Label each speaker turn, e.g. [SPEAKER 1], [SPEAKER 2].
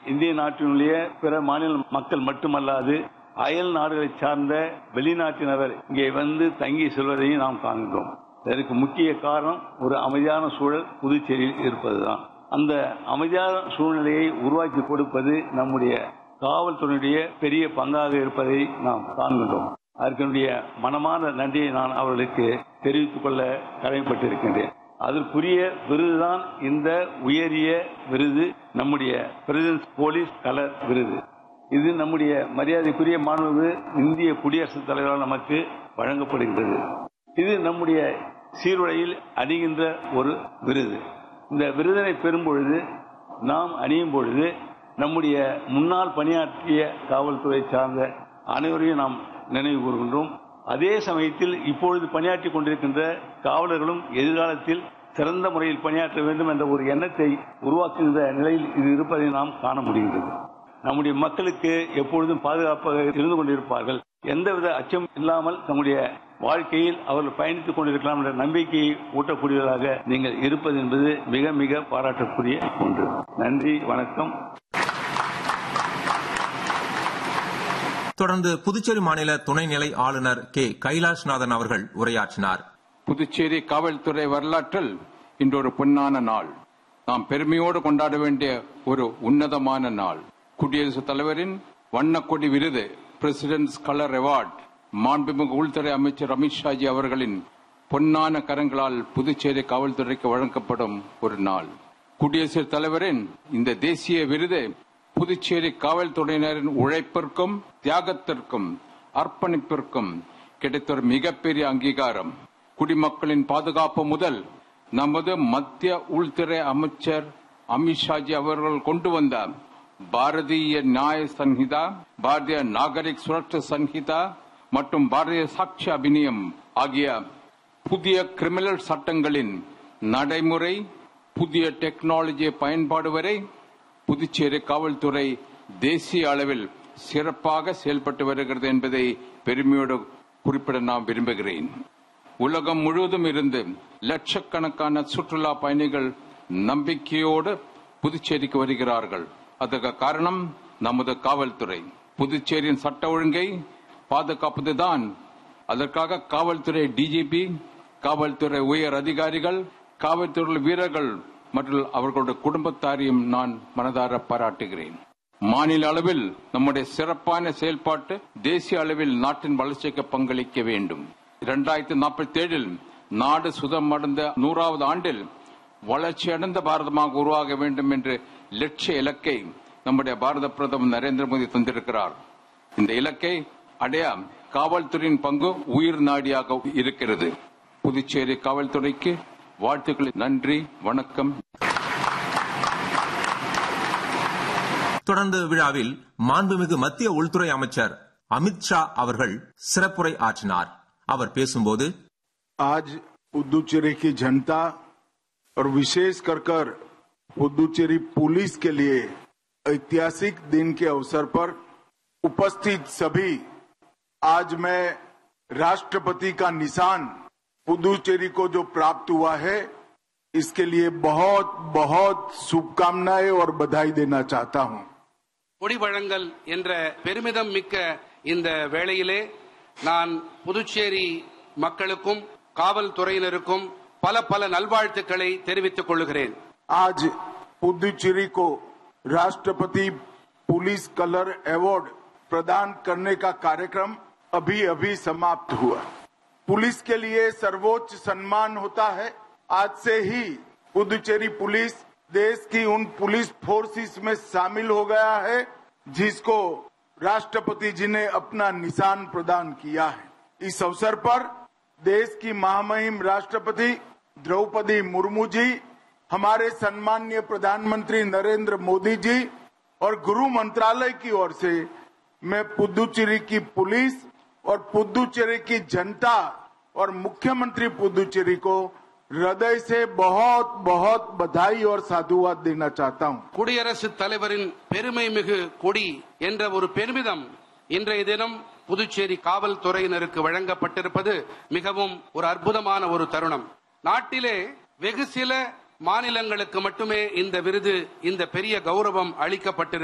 [SPEAKER 1] இந்திய நாட்டினுடைய பிற மாநில மக்கள் மட்டுமல்லாது அயல் நாடுகளை சார்ந்த வெளிநாட்டினர் இங்கே வந்து தங்கி செல்வதையும் நாம் காண்கிறோம் இதற்கு முக்கிய காரணம் ஒரு அமைதியான சூழல் புதுச்சேரியில் இருப்பதுதான் அந்த அமைதியான சூழ்நிலையை உருவாக்கி கொடுப்பது நம்முடைய காவல்துறையுடைய பெரிய பங்காக இருப்பதை நாம் காண்கின்றோம் அதற்குடைய மனமான நன்றியை நான் அவர்களுக்கு தெரிவித்துக் கொள்ள கடமைப்பட்டிருக்கின்றேன் அதற்குரிய விருதுதான் இந்த உயரிய விருது நம்முடைய பிரசிடென்ட் போலீஸ் கலர் விருது இது நம்முடைய மரியாதைக்குரிய மாண்பு இந்திய குடியரசுத் தலைவரால் நமக்கு வழங்கப்படுகின்றது இது நம்முடைய சீருடையில் அணிகின்ற ஒரு விருது இந்த விருதினை பெறும் பொழுது நாம் அணியும் பொழுது நம்முடைய முன்னாள் பணியாற்றிய காவல்துறை சார்ந்த அனைவரையும் நாம் நினைவு கூறுகின்றோம் அதே சமயத்தில் இப்பொழுது பணியாற்றிக் கொண்டிருக்கின்ற காவலர்களும் எதிர்காலத்தில் சிறந்த முறையில் பணியாற்ற வேண்டும் என்ற ஒரு எண்ணத்தை உருவாக்குகின்ற நிலையில் இது இருப்பதை நாம் காண முடிகின்றது நம்முடைய மக்களுக்கு எப்பொழுதும் பாதுகாப்பாக இருந்து கொண்டிருப்பார்கள் எந்தவித அச்சம் இல்லாமல் நம்முடைய வாழ்க்கையில் அவர்கள் பயணித்துக் கொண்டிருக்கலாம் என்ற நம்பிக்கையை ஊட்டக்கூடியதாக நீங்கள் இருப்பது என்பது மிக மிக பாராட்டக்கூடிய ஒன்று நன்றி வணக்கம்
[SPEAKER 2] தொடர்ந்து புதுச்சேரி மாநில துணைநிலை ஆளுநர் கே கைலாஷ்நாதன் அவர்கள் உரையாற்றினார்
[SPEAKER 3] புதுச்சேரி காவல்துறை வரலாற்றில் இன்று ஒரு பொன்னான நாள் நாம் பெருமையோடு கொண்டாட வேண்டிய ஒரு உன்னதமான நாள் குடியரசுத் தலைவரின் வண்ணக்கொடி விருது பிரசிடென்ட்ஸ் கலர் அவார்ட் மாண்புமிகு உள்துறை அமைச்சர் அமித்ஷாஜி அவர்களின் பொன்னான கரங்களால் புதுச்சேரி காவல்துறைக்கு வழங்கப்படும் ஒரு நாள் குடியரசுத் தலைவரின் இந்த தேசிய விருது புதுச்சேரி காவல்துறையினரின் உழைப்பிற்கும் தியாகத்திற்கும் அர்ப்பணிப்பிற்கும் கிடைத்த ஒரு மிகப்பெரிய அங்கீகாரம் குடிமக்களின் பாதுகாப்பு முதல் நமது மத்திய உள்துறை அமைச்சர் அமித்ஷாஜி அவர்கள் கொண்டு வந்த பாரதிய நியாய சன்ஹிதா பாரதிய நாகரிக் சுரட்சா சன்ஹிதா மற்றும் பாரதிய சாட்சி அபிநியம் ஆகிய புதிய கிரிமினல் சட்டங்களின் நடைமுறை புதிய டெக்னாலஜி பயன்பாடு வரை புதுச்சேரி காவல்துறை தேசிய அளவில் சிறப்பாக செயல்பட்டு வருகிறது என்பதை பெருமையோடு குறிப்பிட நான் விரும்புகிறேன் உலகம் முழுவதும் இருந்து லட்சக்கணக்கான சுற்றுலா பயணிகள் நம்பிக்கையோடு புதுச்சேரிக்கு வருகிறார்கள் அதற்கு காரணம் நமது காவல்துறை புதுச்சேரியின் சட்ட ஒழுங்கை பாதுகாப்பதுதான் அதற்காக காவல்துறை டிஜிபி காவல்துறை உயர் அதிகாரிகள் காவல்துறை வீரர்கள் மற்றும் அவர்களுடைய குடும்பத்தாரையும் நான் மனதார பாராட்டுகிறேன் மாநில அளவில் நம்முடைய சிறப்பான செயல்பாட்டு தேசிய அளவில் நாட்டின் வளர்ச்சிக்கு பங்களிக்க வேண்டும் இரண்டாயிரத்தி நாற்பத்தி ஏழில் நாடு சுதமடைந்த நூறாவது ஆண்டில் வளர்ச்சியடைந்த பாரதமாக உருவாக வேண்டும் என்று லட்சிய இலக்கை நம்முடைய பாரத பிரதமர் நரேந்திர மோடி தந்திருக்கிறார் இந்த இலக்கை அடைய காவல்துறையின் பங்கு உயிர் நாடியாக இருக்கிறது புதுச்சேரி காவல்துறைக்கு வாழ்த்துக்கள் நன்றி வணக்கம்
[SPEAKER 2] தொடர்ந்து விழாவில் மாண்புமிகு மத்திய உள்துறை அமைச்சர் அமித்ஷா அவர்கள் சிறப்புரை ஆற்றினார் அவர் பேசும்போது
[SPEAKER 4] आज पुदुचेरी की जनता और विशेष कर कर पुदुचेरी पुलिस के लिए ऐतिहासिक दिन के अवसर पर उपस्थित सभी आज मैं राष्ट्रपति का निशान पुदुचेरी को जो प्राप्त हुआ है इसके लिए बहुत बहुत शुभकामनाएं और बधाई देना चाहता हूं
[SPEAKER 5] கொடி வழங்கல் என்ற பெருமிதம் மிக்க இந்த வேளையிலே நான் புதுச்சேரி மக்களுக்கும் காவல்துறையினருக்கும் பல பல நல்வாழ்த்துக்களை தெரிவித்துக் கொள்கிறேன்
[SPEAKER 4] आज पुदुचेरी को राष्ट्रपति पुलिस कलर अवार्ड प्रदान करने का कार्यक्रम अभी अभी समाप्त हुआ पुलिस के लिए सर्वोच्च सम्मान होता है आज से ही पुदुचेरी पुलिस देश की उन पुलिस फोर्सेस में शामिल हो गया है जिसको राष्ट्रपति जी ने अपना निशान प्रदान किया है इस अवसर पर देश की महामहिम राष्ट्रपति द्रौपदी मुर्मू जी हमारे सम्मान्य प्रधानमंत्री नरेंद्र मोदी जी और गृह मंत्रालय की ओर से मैं पुदुचेरी की पुलिस और पुदुचेरी की जनता और मुख्यमंत्री पुदुचेरी को हृदय से बहुत बहुत बधाई और साधुवाद देना चाहता हूं
[SPEAKER 5] குடியரசுத் தலைவரின் பெருமை மிகு கொடி என்ற ஒரு பெருமிதம் இன்றைய தினம் புதுச்சேரி காவல்துறையினருக்கு வழங்கப்பட்டிருப்பது மிகவும் ஒரு அற்புதமான ஒரு தருணம் நாட்டிலே வெகு சில மாநிலங்களுக்கு மட்டுமே இந்த விருது இந்த பெரிய கௌரவம் அளிக்கப்பட்டிருக்கிறது